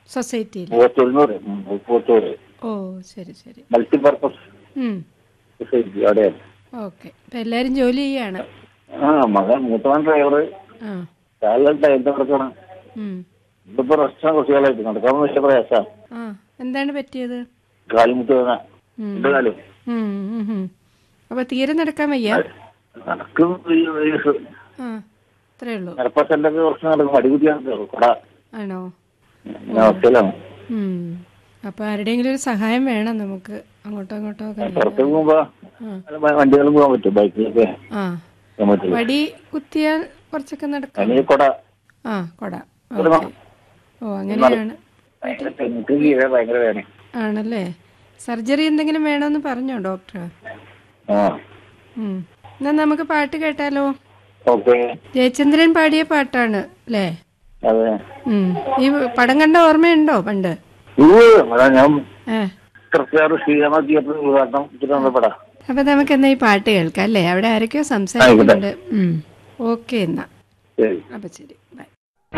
സൊസൈറ്റിയിൽ പൂവത്തൂരിന്ന് പറയും ഉം, പൂവത്തൂര് ഓ ശരി ശരി മൾട്ടിപർപ്പസ് ഉം സൊസൈറ്റി അവിടെയാണ് ഓക്കെ അപ്പം എല്ലാവരും ജോലി ചെയ്യാണ് ആ മകൻ മൂത്തവൻ ഡ്രൈവർ ആ കാലിൽ ടൈലിന്റെ നടക്കണം ഉം. ഇതിപ്പോ റെസ്റ്റാണ് കുറച്ചുകാലായിട്ട് നടക്കാൻ വലിയ പ്രയാസാ ആ എന്താണ് പറ്റിയത് കാലിമുട്ട് വേദന ഉം. രണ്ട് കാലും ഉം, ഉം, ഉം. അപ്പൊ തീരെ നടക്കാൻ വയ്യ നടക്കും ആ അത്രേ ഉള്ളൂ നിരപ്പത്തല്ലൊക്കെ കുറച്ച് നടക്കും അടികുതിയാണ് കൊട ആണോ ഇങ്ങനെ അവസ്ഥയിലാണ് ഉം. അപ്പൊ ആരുടെയെങ്കിലും ഒരു സഹായം വേണം നമുക്ക് അങ്ങോട്ടോ ഇങ്ങോട്ടോ ഒക്കെ നീങ്ങാൻ. പുറത്തേക്ക് പോകുമ്പോ ആ. വ- വണ്ടികളും പോകാൻ പറ്റും ബൈക്കിലൊക്കെ ആ പോകാൻ പറ്റില്ല വടി കുത്തിയാൽ കുറച്ചൊക്കെ നടക്കാം അതിന് കൊട ആ കൊട കൊട ഓക്കെ ഓ അങ്ങനെയാണ് ഭയങ്കര തെങ്ങൾക്ക് കീഴെ ഭയങ്കര വേദന ആണല്ലേ സർജറി എന്തെങ്കിലും വേണമെന്ന് പറഞ്ഞോ ഡോക്ടർ ആ ഉം. എന്നാ നമുക്ക് പാട്ട് കേട്ടാലോ ഓക്കെ ജയചന്ദ്രൻ പാടിയ പാട്ടാണ് അല്ലേ അതെ ഉം. ഈ പടം കണ്ട ഓർമ്മയുണ്ടോ പണ്ട് ഇത് അതാ ഞാൻ ഏ കൃത്യമായിട്ട് ശ്രീരാമ തിയേറ്ററിൽ ഉദ്ഘാടനം തിരുവനന്തപുരം അപ്പൊ നമുക്ക് എന്നാ ഈ പാട്ട് കേൾക്കാം അല്ലേ അവിടെ ആരൊക്കെയോ സംസാരിക്കുന്നുണ്ട് ഉം. ഓക്കെ എന്നാ ശരി അപ്പൊ ശരി